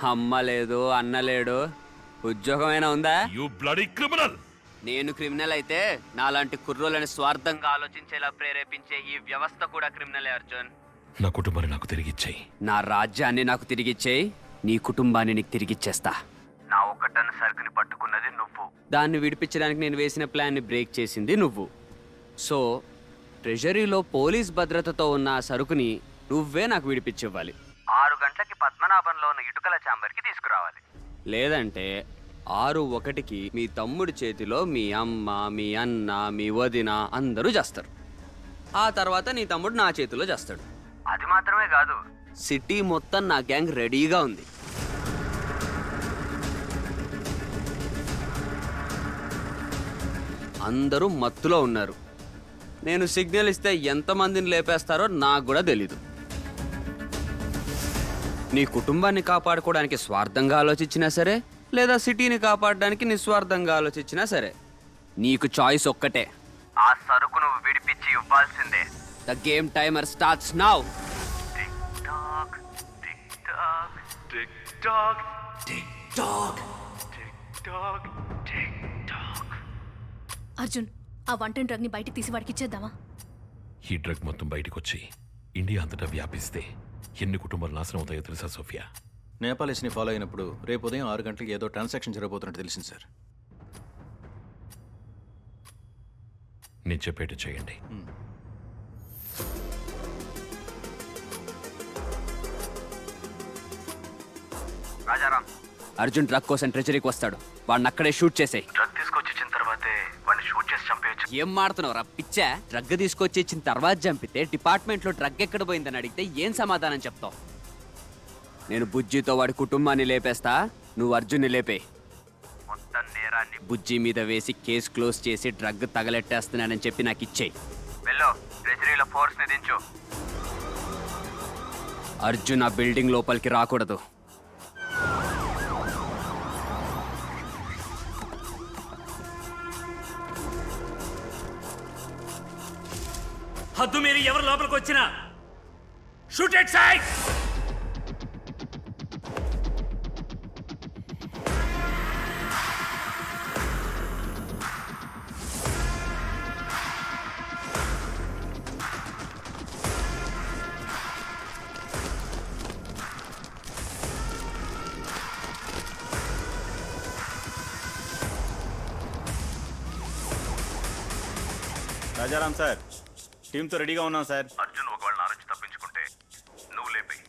అమ్మ లేదు అన్న లేడు ఉద్యోగమైనా ఉందా యు బ్లడీ క్రిమినల్ నేను క్రిమినల్ అయితే నాలాంటి కుర్రోలని స్వార్థంగా ఆలోచించేలా ప్రేరేపించే ఈ వ్యవస్థ కూడా క్రిమినలే అర్జున్ నా కుటుంబాన్ని నాకు తిరిగిచ్చేయి నా రాజ్యాన్ని నాకు తిరిగిచ్చేయి నీ కుటుంబాన్ని నీకు తిరిగిచ్చేస్తా నా ఒక్కటన్న సరుకుని పట్టుకున్నది నువ్వు దాన్ని విడిపించడానికి నేను వేసిన ప్లాన్ని బ్రేక్ చేసింది నువ్వు సో ట్రెజరీలో పోలీస్ భద్రతతో ఉన్న ఆ సరుకుని నువ్వే నాకు విడిపించివ్వాలి ఆరు గంటలకి పద్మనాభంలో ఉన్న ఇటుకల ఛాంబర్కి తీసుకురావాలి లేదంటే ఆరు ఒకటికి మీ తమ్ముడి చేతిలో మీ అమ్మ మీ అన్న మీ వదిన అందరూ చేస్తారు ఆ తర్వాత నీ తమ్ముడు నా చేతిలో చేస్తాడు అది మాత్రమే కాదు సిటీ మొత్తం నా గ్యాంగ్ రెడీగా ఉంది అందరూ మత్తులో ఉన్నారు నేను సిగ్నల్ ఇస్తే ఎంతమందిని లేపేస్తారో నాకు కూడా తెలీదు నీ కుటుంబాన్ని కాపాడుకోవడానికి స్వార్థంగా ఆలోచించినా సరే లేదా సిటీని కాపాడడానికి నిస్వార్థంగా ఆలోచించినా సరే నీకు చాయిస్ ఒక్కటే ఆ సరుకు నువ్వు విడిపించి ఇవ్వాల్సిందే the game timer starts now Arjun ఆ వంటని డ్రగ్ ని బయటికి తీసి వాడికి ఇచ్చేద్దామా ఈ డ్రగ్ మొత్తం బయటకు వచ్చి ఇండియా అంతటా వ్యాపిస్తే ఎన్ని కుటుంబాలు నాశనం అవుతాయో తెలుసా సోఫియా నేపాలీస్ని ఫాలో అయినప్పుడు రేపు ఉదయం ఆరు గంటలకు ఏదో ట్రాన్సాక్షన్ జరగబోతున్నట్టు తెలిసింది సార్ నేను చెప్పేట్టు చేయండి రాజారాం అర్జున్ డ్రగ్ కోసం ట్రెజరీకి వస్తాడు వాడిని అక్కడే షూట్ చేసేయ్ డ్రగ్ తీసుకొచ్చి ఇచ్చిన తర్వాతే వాడిని షూట్ చేసి చంపేయచ్చు ఏం మాడుతున్నావు రా పిచ్చా డ్రగ్ తీసుకొచ్చి ఇచ్చిన తర్వాత చంపితే డిపార్ట్మెంట్ లో డ్రగ్ ఎక్కడ పోయిందని అడిగితే ఏం సమాధానం చెప్తావు నేను బుజ్జితో వాడి కుటుంబాన్ని లేపేస్తా నువ్వు అర్జున్ని లేపే మొత్తం నేరాన్ని బుజ్జి మీద వేసి కేసు క్లోజ్ చేసి డ్రగ్ తగలెట్టేస్తున్నానని చెప్పి నాకు ఇచ్చేయి వెళ్ళు ట్రెజరీలో ఫోర్స్ ని దించు అర్జున్ ఆ బిల్డింగ్ లోపలికి రాకూడదు హద్దు మీరు ఎవరు లోపలికి వచ్చినా shoot at sight Rajaram sir టీంతో రెడీగా ఉన్నాం సార్ అర్జున్ ఒకవేళ నా నుంచి తప్పించుకుంటే నువ్వు లేపి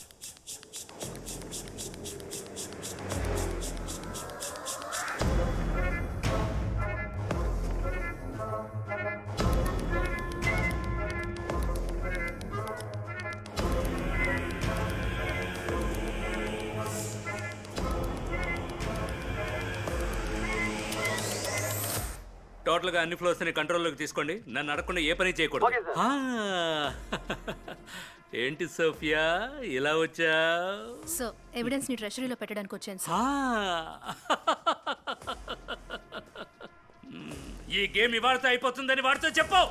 టోటల్ గా అన్ని ఫ్లోర్స్ ని కంట్రోల్లోకి తీసుకోండి నన్ను అడగకుండా ఏ పని చేయకూడదు ఆ, ఏంటి సోఫియా ఇలా వచ్చా సో ఎవిడెన్స్ ని ట్రెషరీలో పెట్టడానికి వచ్చాను సార్ ఈ గేమ్ ఇవాళతో అయిపోతుందని వాడితో చెప్పు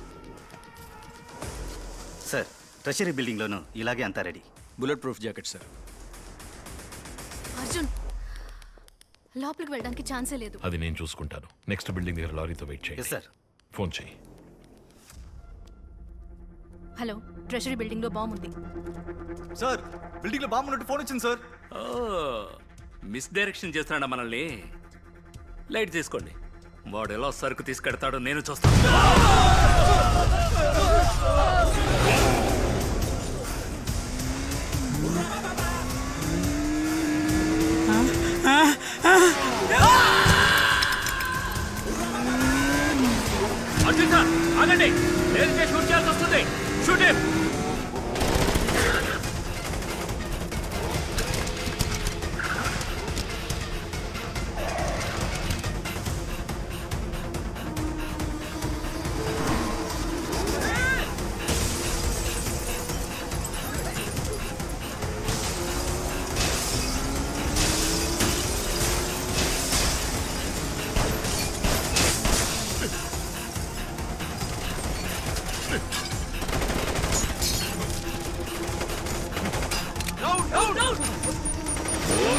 సార్ ట్రెషరీ బిల్డింగ్లోనూ ఇలాగే అంతా ready bullet proof jacket sir Arjun లోపలికి వెళ్ళడానికి ఛాన్సే లేదు అది నేను చూసుకుంటాను నెక్స్ట్ బిల్డింగ్ దగ్గర లారీతో వెయిట్ చేయి సార్ ఫోన్ చేయి హలో ట్రెషరీ బిల్డింగ్ లో బాంబు ఉంది సార్ బిల్డింగ్లో బాంబు ఉన్నట్టు ఫోన్ వచ్చింది సార్ ఓ మిస్ డైరెక్షన్ చేస్తున్నాడా మనల్ని లైట్ తీసుకోండి వాడు ఎలా సరుకు తీసుకెడతాడో నేను చూస్తాను అర్జున్ సార్ ఆగండి లేదంటే షూట్ చేయాల్సి వస్తుంది షూట్ ఓ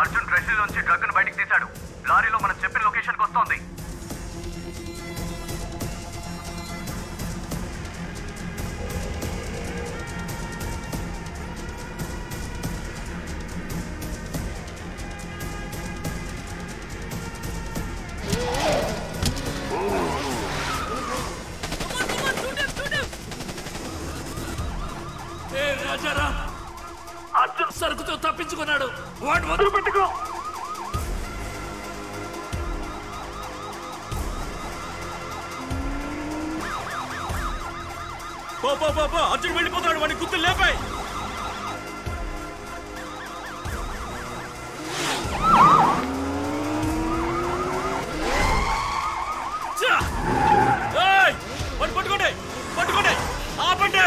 అర్జున్ ట్రెషరీలోంచి డ్రగ్ ను బయటికి తీశాడు లారీలో మనం చెప్పిన లొకేషన్ కి వస్తోంది ఏ రాజారా అర్జున్ సరుకుతో తప్పించుకున్నాడు వాడు వదిలి పెట్టుకో పో పో పో పో అర్జున్ వెళ్ళిపోతాడు వాడి గుర్తులు లేపాయి ఛా! ఏయ్! వాడిని పట్టుకోండి పట్టుకోండి ఆపండి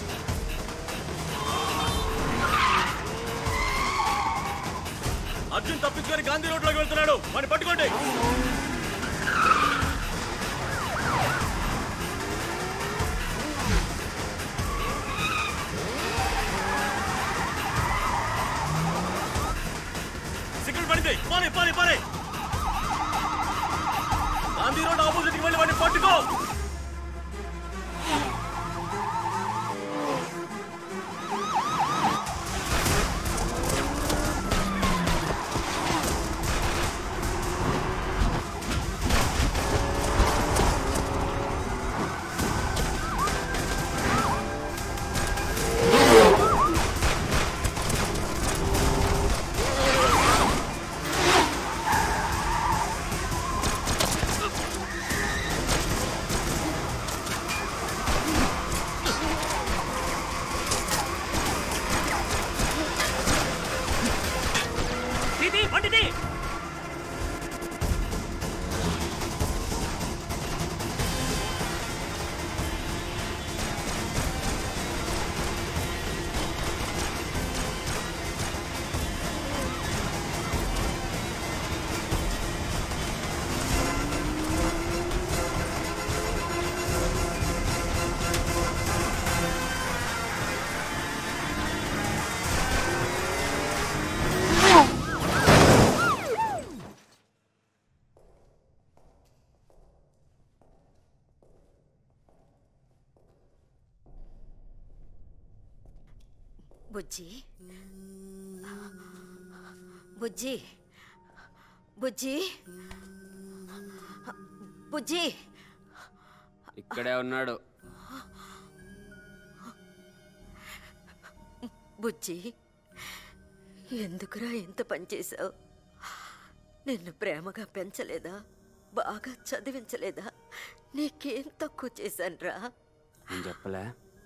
అర్జున్ తప్పించుకొని గాంధీ రోడ్లోకి వెళ్తున్నాడు వాడిని పట్టుకోండి సిగ్నల్ పడింది పాలి పాలి పాలి గాంధీ రోడ్ ఆపోజిట్కి వెళ్ళి వాడిని పట్టుకో బుజ్జి బుజ్జి బుజ్జి బుజ్జి ఇక్కడే ఉన్నాడు బుజ్జి ఎందుకురా ఇంత పని చేశావు నిన్ను ప్రేమగా పెంచలేదా బాగా చదివించలేదా నీకేం తక్కువ చేశానురా నేను చెప్పలే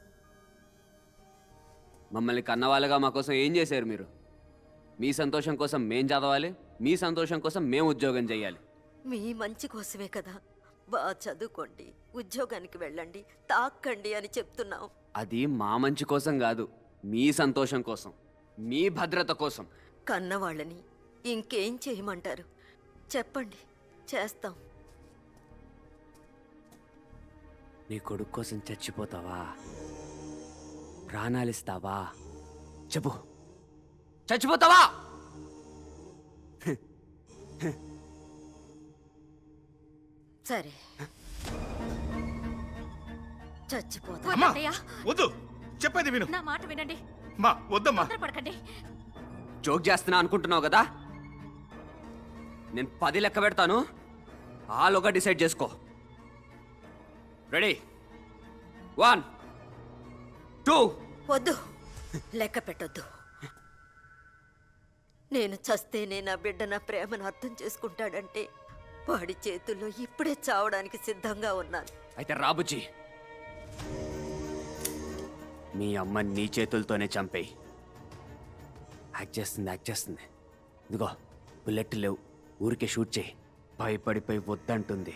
మమ్మల్ని కన్నవాళ్ళగా మా కోసం ఏం చేశారు మీరు మీ సంతోషం కోసం మేం చదవాలి మీ సంతోషం కోసం మేము ఉద్యోగం చేయాలి మీ మంచి కోసమే కదా బాగా చదువుకోండి ఉద్యోగానికి వెళ్ళండి తాక్కండి అని చెప్తున్నాం అది మా మంచి కోసం కాదు మీ సంతోషం కోసం మీ భద్రత కోసం కన్నవాళ్ళని ఇంకేం చేయమంటారు చెప్పండి చేస్తాం నీ కొడుకు కోసం చచ్చిపోతావా ప్రాణాలిస్తావా చెప్పు చచ్చిపోతావా సరే చచ్చిపోతా వద్దయ్యా, వద్దు చెప్పేది విను నా మాట వినండి మా వద్దమ్మా తొందరపడకండి జోక్ చేస్తున్నా అనుకుంటున్నావు కదా నేను పది లెక్క పెడతాను ఆలోగా డిసైడ్ చేసుకో రెడీ వన్ టూ వద్దు లెక్క పెట్టొద్దు నేను చస్తేనే నా బిడ్డ నా ప్రేమను అర్థం చేసుకుంటాడంటే వాడి చేతుల్లో ఇప్పుడే చావడానికి సిద్ధంగా ఉన్నాను అయితే రాబుజ్జి మీ అమ్మ నీ చేతులతోనే చంపేయి యాక్ట్ చేస్తుంది యాక్ట్ చేస్తుంది ఇదిగో బుల్లెట్ లేవు ఊరికే షూట్ చేయి భయపడిపోయి వద్దంటుంది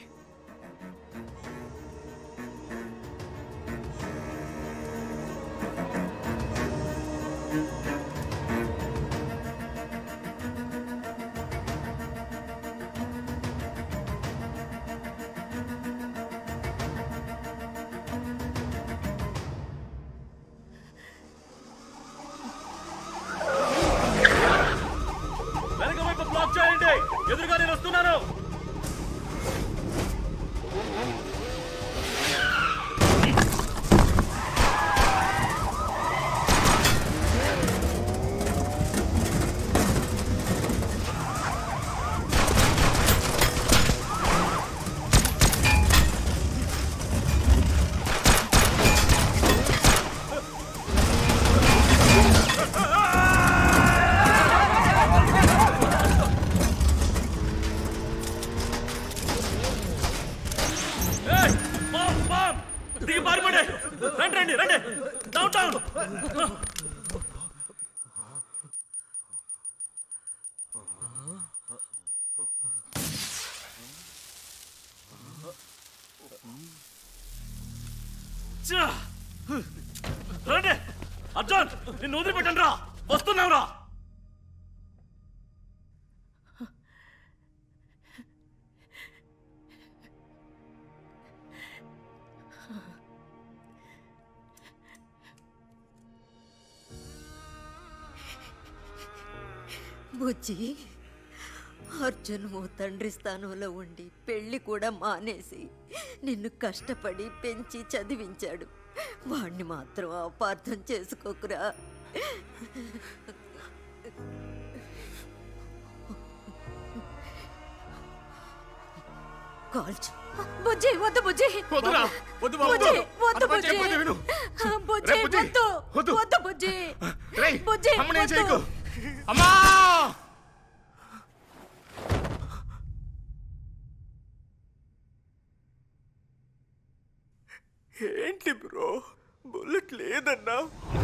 వెనక వచ్చేయండి ఎదురుగా నేను వస్తున్నాను ఏయ్, బామ్, బామ్! దిగి పారిపోండి రండి రండి రండి డౌన్ డౌన్ చ్చ! రండి అర్జున్ నిన్ను వదిలిపెట్టండి రా వస్తున్నాం రా బుజ్జి అర్జున్ ఓ తండ్రి స్థానంలో ఉండి పెళ్లి కూడా మానేసి నిన్ను కష్టపడి పెంచి చదివించాడు వాణ్ణి మాత్రం అపార్థం చేసుకోకురా కాల్చు బుజ్జి వద్దు బుజ్జి వద్దురా వద్దు బాబు బుజ్జి వద్దు అర్థం బుజ్జి చెప్పేది విను బుజ్జి రే, బుజ్జి, వద్దు వద్దు. వద్దు బుజ్జి రేయ్ బుజ్జి అమ్మని ఏం వద్దు. చేయకు అమ్మా ఏంటి బ్రో బుల్లెట్ లేదన్నా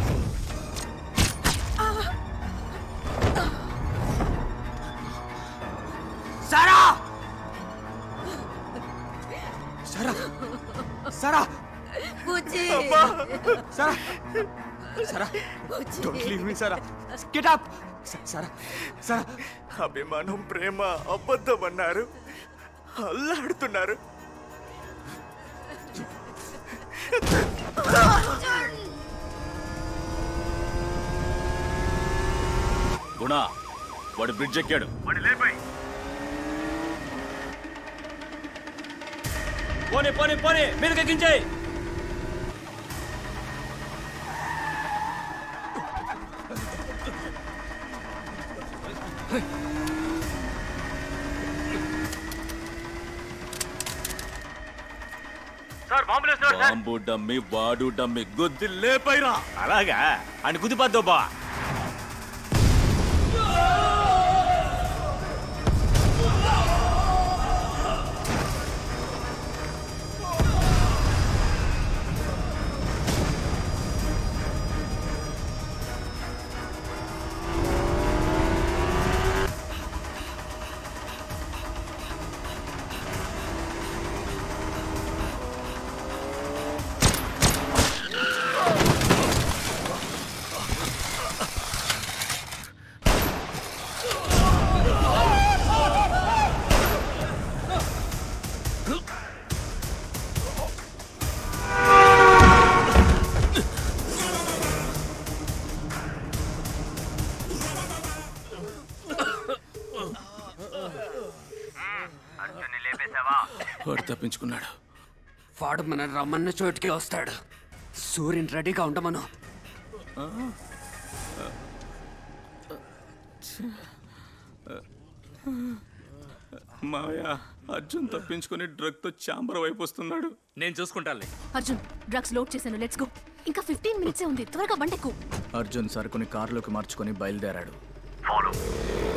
సారా సరా సరా బుజ్జి సరా సరా బుజ్జి డోంట్ లీవ్ మీ సరా గెట్ అప్ సరా సరా అభిమానం ప్రేమ అబద్ధం అన్నారు అల్లాడుతున్నారు గుణ వాడు బ్రిడ్జ్ ఎక్కాడు పోనీ పోనీ పోనీ మీరు ఎక్కించేయి సార్ బాంబులు బాంబు డమ్మి వాడు డమ్మి గుద్ది లేపైరా అలాగా అని కుదిపద్దు బా వాడు తప్పించుకున్నాడు వాడు మన రమ్మన్న చోటుకి వస్తాడు సూర్యుని రెడీగా ఉండమను మావయ్య అర్జున్ తప్పించుకుని డ్రగ్ తో చాంబర్ వైపు వస్తున్నాడు నేను చూసుకుంటానులే అర్జున్ డ్రగ్స్ లోడ్ చేశాను లెట్స్ గో ఇంకా ఫిఫ్టీన్ మినిట్సే ఉంది త్వరగా బండెక్కు అర్జున్ సరుకుని కారులోకి మార్చుకొని బయలుదేరాడు ఫాలో